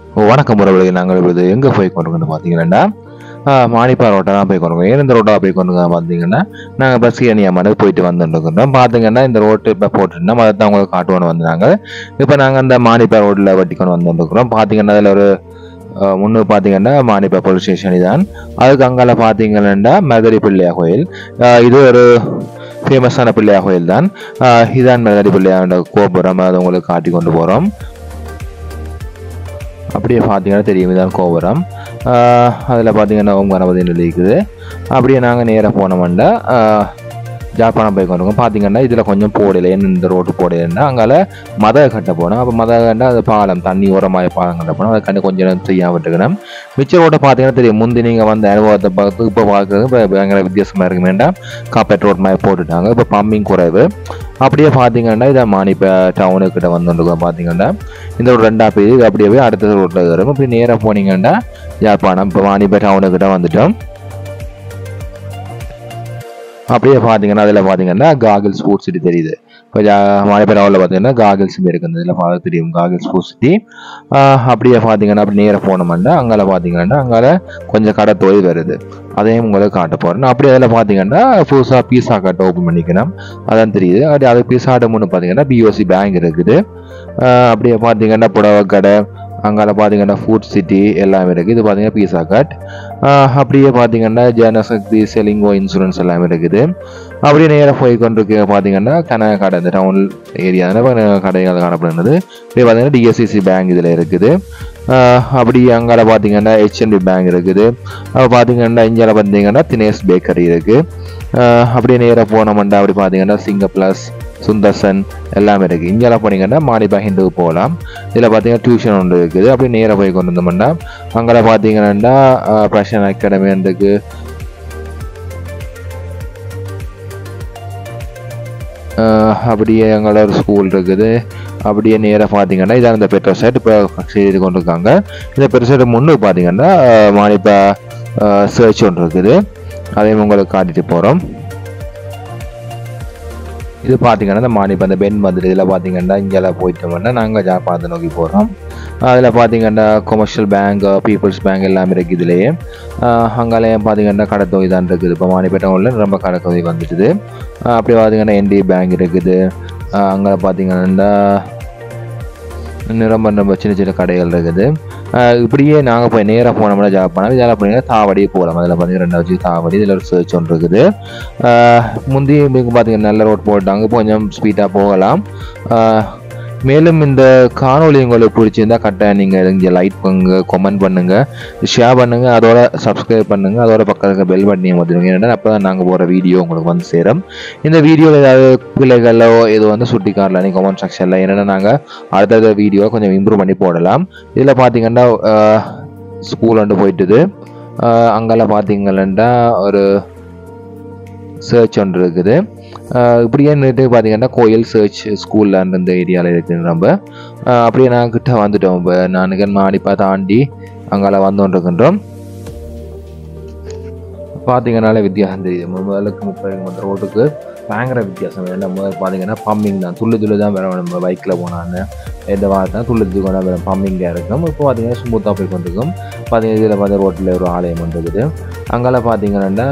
வணக்கம் உறவுகளை நாங்கள் இப்பொழுது எங்கே போய் கொண்டிருக்கோம்னு பார்த்தீங்கன்னா மாணிப்பா ரோட்டை தான் போய் கொண்டிருக்கோம் ஏன் இந்த ரோட்டா போய் கொண்டிருக்கோம் பார்த்தீங்கன்னா நாங்கள் பஸ் ஏனியாமனு போயிட்டு வந்துருக்கோம் பார்த்தீங்கன்னா இந்த ரோட்டு இப்போ போட்டுருந்தோம் அதை தான் உங்களுக்கு காட்டுவோன்னு வந்தாங்க இப்போ நாங்கள் அந்த மாணிப்பா ரோட்டில் வட்டி கொண்டு வந்துருக்கிறோம் பார்த்தீங்கன்னா அதில் ஒரு அஹ், முன்னு பார்த்தீங்கன்னா மாணிப்பா போலீஸ் ஸ்டேஷன் தான் அதுக்கு அங்கால பார்த்தீங்கன்னா மதுரை பிள்ளையா கோயில் அஹ், இது ஒரு ஃபேமஸான பிள்ளையா கோயில் தான் அஹ், இதான் மதுரை பிள்ளையாண்ட கோபுரம் அதை உங்களுக்கு காட்டி கொண்டு போகிறோம் அப்படியே பார்த்தீங்கன்னா தெரியும் இதான் கோபுரம் அதில் பார்த்தீங்கன்னா ஓம் கணபதி இருக்குது அப்படியே நாங்கள் நேராக போனோம்னா ஜாப்பானம் போய் கொண்டு பார்த்தீங்கன்னா இதில் கொஞ்சம் போடல என்ன இந்த ரோட்டு போடலைன்னா அங்கால மத கட்ட போனோம் அப்போ மத கண்டா அது பாலம் தண்ணி ஓரமாக பாலம் கட்ட போனோம் அதை கண்டு கொஞ்சம் நேரம் செய்யாம விட்டுக்கணும் மிச்ச ரோட்டை பார்த்தீங்கன்னா தெரியும் முந்தி நீங்கள் வந்த அனுபவத்தை பார்த்து இப்போ பார்க்குறது இப்போ பயங்கர வித்தியாசமாக இருக்கு வேண்டாம் காப்பேட் ரோட் மாதிரி போட்டுட்டாங்க இப்போ பம்பிங் குறைவு அப்படியே பார்த்தீங்கன்னா இதை மானிப்ப டவுனுக்கிட்ட வந்துருக்கோம் பார்த்தீங்கன்னா இந்த ஒரு ரெண்டா பேர் இது அப்படியே போய் அடுத்த ரோட்டில் வரும் இப்படி நேராக போனீங்கன்னா யாழ்ப்பாணம் இப்போ மானிப்ப டவுனுக்கிட்ட வந்துட்டோம் அப்படியே பார்த்தீங்கன்னா அதில் பார்த்தீங்கன்னா காகிள் ஸ்போர்ட்ஸ் சிட்டி தெரியுது இப்போ மானிப்ப டவுனில் பார்த்தீங்கன்னா காகிள்ஸ் இருக்குது இதில் பார்த்து தெரியும் காகிள் ஸ்போர்ட்ஸ் சிட்டி அப்படியே பார்த்தீங்கன்னா அப்படி நேராக போனோம்னா அங்கால பார்த்தீங்கன்னா அங்கால கொஞ்சம் கடை தொழில் வருது அதையும் உங்களுக்கு காட்ட போகிறேன் அப்படி அதில் பார்த்தீங்கன்னா புதுசாக பீஸா கட்டை ஓப்பன் பண்ணிக்கணும் அதான் தெரியுது அப்படி அது பீஸா முன்னு பார்த்தீங்கன்னா பிஓசி பேங்க் இருக்குது ஆஹ் அப்படியே பார்த்தீங்கன்னா புடவை கடை அங்கால பார்த்தீங்கன்னா ஃபுட் சிட்டி எல்லாமே இருக்குது இது பார்த்தீங்கன்னா பீஸா கட் அப்படியே பார்த்தீங்கன்னா ஜனசக்தி செலிங்கோ இன்சூரன்ஸ் எல்லாமே இருக்குது அப்படியே நேராக போய் கொண்டிருக்க பார்த்தீங்கன்னா கனக கடை இந்த டவுன் ஏரியாவில் கடைகள் காணப்படுகிறது இப்படி பார்த்தீங்கன்னா டிஎஸ்சிசி பேங்க் இதில் இருக்குது ஆஹ் அப்படி அங்கால பார்த்தீங்கன்னா ஹெச்என்பி பேங்க் இருக்குது அப்போ பார்த்தீங்கன்னா இந்தியாவில் பார்த்தீங்கன்னா தினேஷ் பேக்கரி இருக்குது ஆஹ் அப்படியே நேராக போனோம்னா அப்படி பார்த்தீங்கன்னா சிங்க ப்ளஸ் சுந்தர்சன் எல்லாமே இருக்குது இந்தியாவில் போனீங்கன்னா மாடிபா ஹிந்துக்கு போகலாம் இதில் பார்த்தீங்கன்னா டியூஷன் ஒன்று இருக்குது அப்படியே நேராக போய் கொண்டு வந்தோம்னா அங்கே பார்த்தீங்கன்னா பிரஷன் அகாடமி இருக்குது ஆஹ் அப்படியே எங்களோட ஒரு ஸ்கூல் இருக்குது அப்படியே நேராக பார்த்தீங்கன்னா இதான் இந்த பெட்ரோல் சைட் இப்போ செய்து கொண்டு இருக்காங்க இந்த பெட்ரோல் சைடு முன்னுக்கு பார்த்தீங்கன்னா மானிப்பா சர்ச் ஒன்று இருக்குது அதையும் உங்களுக்கு காட்டிட்டு போகிறோம் இது பார்த்தீங்கன்னா இந்த மானிப்பா இந்த பென் மாதிரி இதில் பார்த்தீங்கன்னா இங்கெல்லாம் போயிட்டோம்னா நாங்கள் ஜாப்பாத்தை நோக்கி போகிறோம் அதில் பார்த்தீங்கன்னா கொமர்ஷியல் பேங்க் பீப்புள்ஸ் பேங்க் எல்லாமே இருக்குது இதுலேயே அங்காலேயும் பார்த்தீங்கன்னா கடை தொகை தான் இருக்குது இப்போ மானிப்பேட்டை உள்ள ரொம்ப கடை தொகை வந்துட்டுது ஆஹ் அப்படியே பார்த்தீங்கன்னா என்டி பேங்க் இருக்குது ஆஹ் அங்கே பார்த்தீங்கன்னா ரொம்ப ரொம்ப சின்ன சின்ன கடைகள் இருக்குது ஆஹ் இப்படியே நாங்கள் போய் நேராக போனோம்னா ஜாப் பண்ணால் இதெல்லாம் பார்த்தீங்கன்னா தாவடி போகலாம் அதில் பார்த்தீங்கன்னா ரெண்டாவது தாவடி இதில் ஒரு சர்ச் ஒன்று இருக்குது ஆஹ் முந்தி இங்கே பார்த்தீங்கன்னா நல்ல ரோட் போட்டாங்க இப்போ கொஞ்சம் ஸ்பீடாக போகலாம் ஆஹ் மேலும் இந்த காணொளி உங்களுக்கு பிடிச்சிருந்தா கரெக்டாக நீங்கள் இங்கே லைக் பண்ணுங்க கமெண்ட் பண்ணுங்க ஷேர் பண்ணுங்க அதோட சப்ஸ்கிரைப் பண்ணுங்க அதோட பக்கத்துக்கு பெல் பட்டனையும் வந்துடுங்க ஏன்னா அப்போ தான் நாங்கள் போகிற வீடியோ உங்களுக்கு வந்து சேரும் இந்த வீடியோவில் ஏதாவது பிள்ளைகளோ இது வந்து சுட்டி காட்டலாம் நீங்கள் கமெண்ட் செக்ஷனில் என்னென்னா நாங்கள் அடுத்தடுத்த வீடியோ கொஞ்சம் இம்ப்ரூவ் பண்ணி போடலாம் இதில் பார்த்தீங்கன்னா ஸ்கூல் வந்து போயிட்டுது ஆஹ் அங்கெல்லாம் பார்த்தீங்கன்னா ஒரு சர்ச் ஒன்று இருக்குது ஆஹ் இப்படியே நின்று பார்த்தீங்கன்னா கோயில் சர்ச் ஸ்கூலில் இந்த ஏரியாவில் இருக்குது நம்ம ஆஹ் அப்படியே நான் கிட்ட வந்துட்டோம் இப்போ நானுக்கு மாடிப்பா தாண்டி அங்கால வந்துகின்றோம் பார்த்தீங்கன்னாலே வித்தியாசம் தெரியுது முதலுக்கு முப்பது கிலோமீட்டர் ரோட்டுக்கு பயங்கர வித்தியாசம் என்ன முதல்ல பார்த்தீங்கன்னா பம்பிங் தான் துள்ளு துள்ளு தான் வேற நம்ம பைக்கில் போனான்னு எந்த வாரத்தான் துள்ளு துள்ளு கொண்டா வேறு பம்பிங்காக இருக்கும் இப்போ பார்த்தீங்கன்னா ஸ்மூத்தாக போய் கொண்டிருக்கும் பார்த்தீங்கன்னா இதில் பார்த்து ரோட்டில் ஒரு ஆலயம் ஒன்று இருக்குது அங்கால பார்த்தீங்கன்னா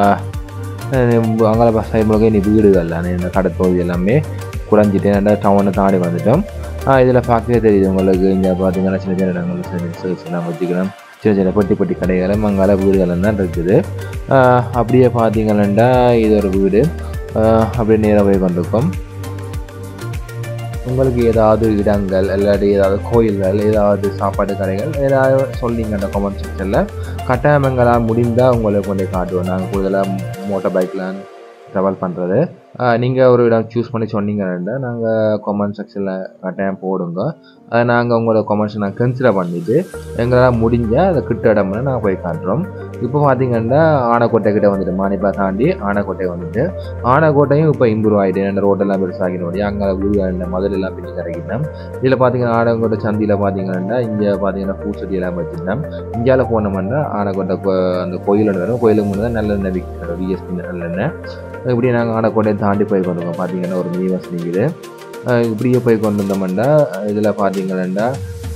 அங்கே சைடு முழுக்க இனி வீடுகள் இந்த கடை தொகுதி எல்லாமே குறைஞ்சிட்டு நல்லா டவுனை தாண்டி வந்துட்டோம் இதில் பார்க்கவே தெரியுது உங்களுக்கு இங்கே பார்த்தீங்கன்னா சின்ன சின்ன இடங்கள் சர்வீஸ் எல்லாம் வச்சுக்கலாம் சின்ன சின்ன பெட்டி பெட்டி கடைகளும் அங்கால வீடுகள் தான் இருக்குது ஆஹ் அப்படியே பார்த்தீங்கன்னா இது ஒரு வீடு ஆஹ் அப்படியே நேராக போய் கொண்டிருக்கோம் உங்களுக்கு ஏதாவது இடங்கள் இல்லாட்டி ஏதாவது கோயில்கள் ஏதாவது சாப்பாடு கடைகள் ஏதாவது சொன்னீங்க அந்த கமெண்ட் செக்ஷனில் கட்டாயமங்களாக முடிந்தால் உங்களுக்கு கொண்டு போய் காட்டுவோம் நாங்கள் கூடுதலாக மோட்டார் பைக்கில் ட்ராவல் பண்ணுறது நீங்கள் ஒரு இடம் சூஸ் பண்ணி சொன்னீங்கன்னா நாங்கள் கமெண்ட் செக்ஷனில் கட்டாயம் போடுங்க அதை நாங்கள் உங்களோட கமெண்ட்ஸ் நாங்கள் கன்சிடர் பண்ணிவிட்டு எங்களால் முடிஞ்ச அந்த கிட்ட இடம்னு நாங்கள் போய் காட்டுறோம் இப்போ பார்த்தீங்கன்னா ஆனைக்கோட்டை கிட்ட வந்துட்டு மானிப்பா தாண்டி ஆனைக்கோட்டை வந்துட்டு ஆனைக்கோட்டையும் இப்போ இம்ப்ரூவ் ஆகிட்டு அந்த ரோட்டெல்லாம் பெருசாகினோடி அங்கே வீடு இந்த மதுரெல்லாம் பின்னி கரைக்கிட்டோம் இதில் பார்த்தீங்கன்னா ஆனைக்கோட்டை சந்தியில் பார்த்தீங்கன்னா இங்கே பார்த்தீங்கன்னா பூச்செடி எல்லாம் வச்சுருந்தோம் இந்தியாவில் போனோம்னா ஆனைக்கோட்டை கோ- அந்த கோயிலோட வரும் கோயிலுக்கு முன்னாடி நல்லெண்ணெய் விற்கிறோம் விஎஸ்பி நல்லெண்ணெய் இப்படி நாங்கள் ஆனைக்கோட்டையை தாண்டி போய் கொண்டு வரோம் பார்த்தீங்கன்னா ஒரு மினி பஸ் நிற்குது அஹ் இப்படியே போய் கொண்டு வந்தோம்னா இதில் பார்த்தீங்கன்னா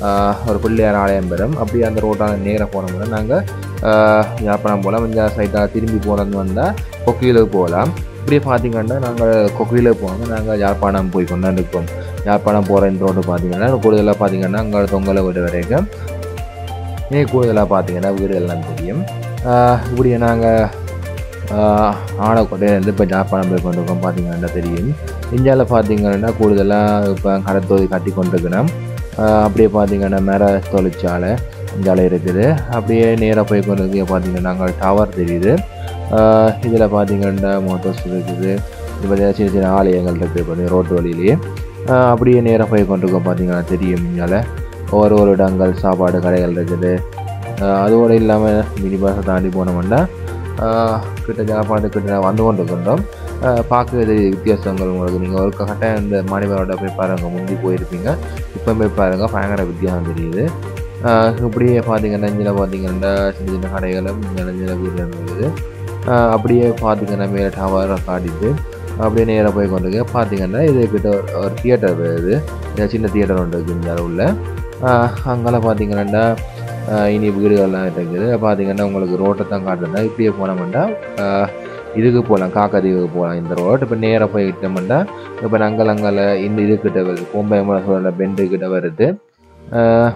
ஆஹ், ஒரு பிள்ளையார் ஆலயம் பெறும் அப்படியே அந்த ரோட்டான நேராக போனோம்னா நாங்கள் யாழ்ப்பாணம் போகலாம் இந்த சைட்டாக திரும்பி போகிறது வந்தால் கொக்கியிலுக்கு போகலாம் இப்படியே பார்த்தீங்கன்னா நாங்கள் கொக்கியிலுக்கு போகாமல் நாங்கள் யாழ்ப்பாணம் போய் கொண்டாந்து இருக்கோம் யாழ்ப்பாணம் போகிற இந்த ரோடு பார்த்தீங்கன்னா கூடுதலாக பார்த்தீங்கன்னா அங்கே தொங்கலை வீடு வரைக்கும் இதே கூடுதலாக பார்த்தீங்கன்னா வீடு எல்லாம் தெரியும் ஆஹ் இப்படி நாங்கள் ஆனக்கோட்டையிலேருந்து இப்போ ஜாப்பானம் போய் கொண்டிருக்கோம் பார்த்தீங்கன்னா தெரியும் இந்தியாவில் பார்த்தீங்கன்னா கூடுதலாக இப்போ கடத்தொகுதி கட்டி கொண்டிருக்கிறோம் ஆஹ் அப்படியே பார்த்தீங்கன்னா மேர தொழிற்சாலை இந்தியாவில் இருக்குது அப்படியே நேராக போய் கொண்டிருக்க பார்த்தீங்கன்னா அங்கே டவர் தெரியுது இதில் பார்த்தீங்கன்னா மோட்டர்ஸ் இருக்குது இது பார்த்தீங்கன்னா சின்ன சின்ன ஆலயங்கள் இருக்குது பார்த்தீங்கன்னா ரோட்டு வழியிலேயே ஆஹ் அப்படியே நேராக போய் கொண்டிருக்கோம் பார்த்தீங்கன்னா தெரியும் இந்தியாவில் ஒரு ஒரு இடங்கள் சாப்பாடு கடைகள் இருக்குது ஆஹ் அதோடு இல்லாமல் மினி பஸ்ஸை தாண்டி போனோம்னா ஆஹ் கிட்ட ஜாப்பாடு கிட்ட வந்து கொண்டு இருக்கின்றோம் பார்க்கறது வித்தியாசங்கள் உங்களுக்கு நீங்கள் ஒரு கரெக்டாக இந்த மாநிலோட போய் பாருங்கள் முந்தி போயிருப்பீங்க இப்போ போய் பாருங்கள் பயங்கர வித்தியாசம் தெரியுது ஆஹ் இப்படியே பார்த்தீங்கன்னா இஞ்சில் பார்த்தீங்கன்னா சின்ன சின்ன கடைகளும் இங்கே சின்ன வீடுகள் இருக்குது ஆஹ் அப்படியே பார்த்தீங்கன்னா மேலே டவரை காட்டிட்டு அப்படியே நேராக போய் கொண்டு பார்த்தீங்கன்னா இது கிட்ட ஒரு- ஒரு தியேட்டர் வருது இந்த சின்ன தியேட்டர் ஒன்று இருக்குது இந்த உள்ள அங்கெல்லாம் பார்த்தீங்கன்னா ஆஹ் இனி வீடுகள்லாம் இருக்குது பார்த்தீங்கன்னா உங்களுக்கு ரோட்டை தான் காட்டுறதா இப்படியே போனோம்னா ஆஹ் இதுக்கு போகலாம் காக்கதீவுக்கு போகலாம் இந்த ரோட் இப்போ நேராக போய் விட்டோம்னா இப்போ நாங்கள் அங்கே இந்த இது கிட்ட வருது கோம்பயமலை சொல்கிற பெண்டு கிட்ட வருது ஆஹ்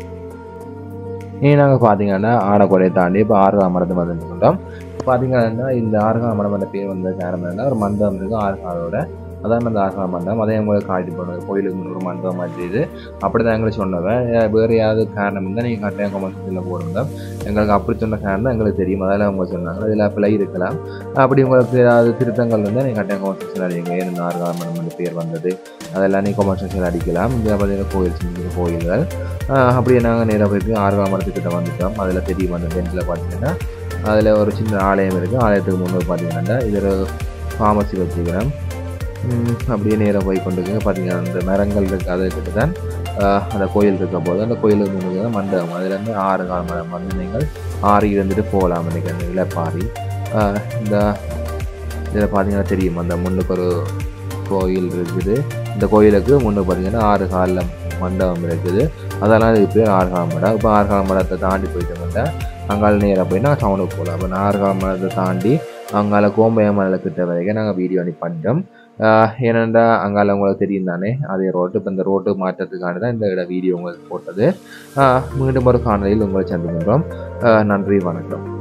இனி நாங்கள் பார்த்தீங்கன்னா ஆனக்கொடையை தாண்டி இப்போ ஆறுகால மரத்து வந்துட்டோம் பார்த்தீங்கன்னா இந்த ஆறுகால மரம் என்ற பேர் வந்த காரணம் என்ன ஒரு மண்டபம் இருக்குது ஆறுகாலோட அதான் அந்த ஆறுகால மண்டபம் அதே எங்களுக்கு காட்டி போனது கோயிலுக்கு முன்னாடி ஒரு மண்டபம் மாதிரி இது அப்படி தான் எங்களுக்கு சொன்னவன் அஹ் வேறு ஏதாவது காரணம் இருந்தால் நீங்கள் கட்டாயம் கமெண்ட்ஸில் போடுங்க எங்களுக்கு அப்படி சொன்ன காரணம் எங்களுக்கு தெரியும் அதெல்லாம் அவங்க சொன்னாங்க இதில் பிழை இருக்கலாம் அப்படி உங்களுக்கு ஏதாவது திருத்தங்கள் இருந்தால் நீங்கள் கட்டாயம் கமெண்ட்ஸில் அடிங்க ஏன் இந்த ஆறுகால மண்டபம் என்ற பேர் வந்தது அதெல்லாம் நீங்கள் கமெண்ட்ஸில் அடிக்கலாம் இங்கே பார்த்தீங்கன்னா கோயில் சின்ன சின்ன கோயில்கள் ஆஹ் அப்படியே நாங்கள் நேராக போய் ஆறுகால மரத்துக்கிட்ட வந்துட்டோம் அதில் தெரியும் அந்த பெஞ்சில் பார்த்தீங்கன்னா அதில் ஒரு சின்ன ஆலயம் இருக்குது ஆலயத்துக்கு முன்னாடி பார்த்தீங்கன்னா இது ஒரு ஃபார்மசி வச்சுக்கிறேன் உம், அப்படியே நேராக போய் கொண்டு பார்த்தீங்கன்னா அந்த மரங்கள் இருக்குது அதை கிட்ட தான் ஆஹ், அந்த கோயில் இருக்க போது அந்த கோயிலுக்கு முன்னாடி தான் மண்டபம் அதுலேருந்து ஆறு கால மரம் வந்து நீங்கள் ஆறி இருந்துட்டு போகலாம் அன்றைக்கி அந்த இலப்பாரி ஆஹ், இந்த இதில் பார்த்தீங்கன்னா தெரியும் அந்த முன்னுக்கு ஒரு கோயில் இருக்குது இந்த கோயிலுக்கு முன்னுக்கு பார்த்தீங்கன்னா ஆறு காலில் மண்டபம் இருக்குது அதெல்லாம் இதுக்கு பேர் ஆறு கால மடம் இப்போ ஆறு கால மடத்தை தாண்டி போயிட்டோம்னா அங்கால நேராக போய் நாங்கள் டவுனுக்கு போகலாம் அப்போ நான் ஆறு கால மடத்தை தாண்டி அங்கால கோம்பய மலை கிட்ட வரைக்கும் நாங்கள் வீடியோ அனுப்பி பண்ணிட்டோம் ஆஹ் ஏனென்றா அங்கால உங்களுக்கு தெரியும் தானே அதே ரோட்டு இப்போ இந்த ரோட்டு மாற்றத்துக்காண்டி தான் இந்த வீடியோ உங்களுக்கு போட்டது ஆஹ் மீண்டும் ஒரு காணொலியில் உங்களை சந்திக்கின்றோம் ஆஹ் நன்றி வணக்கம்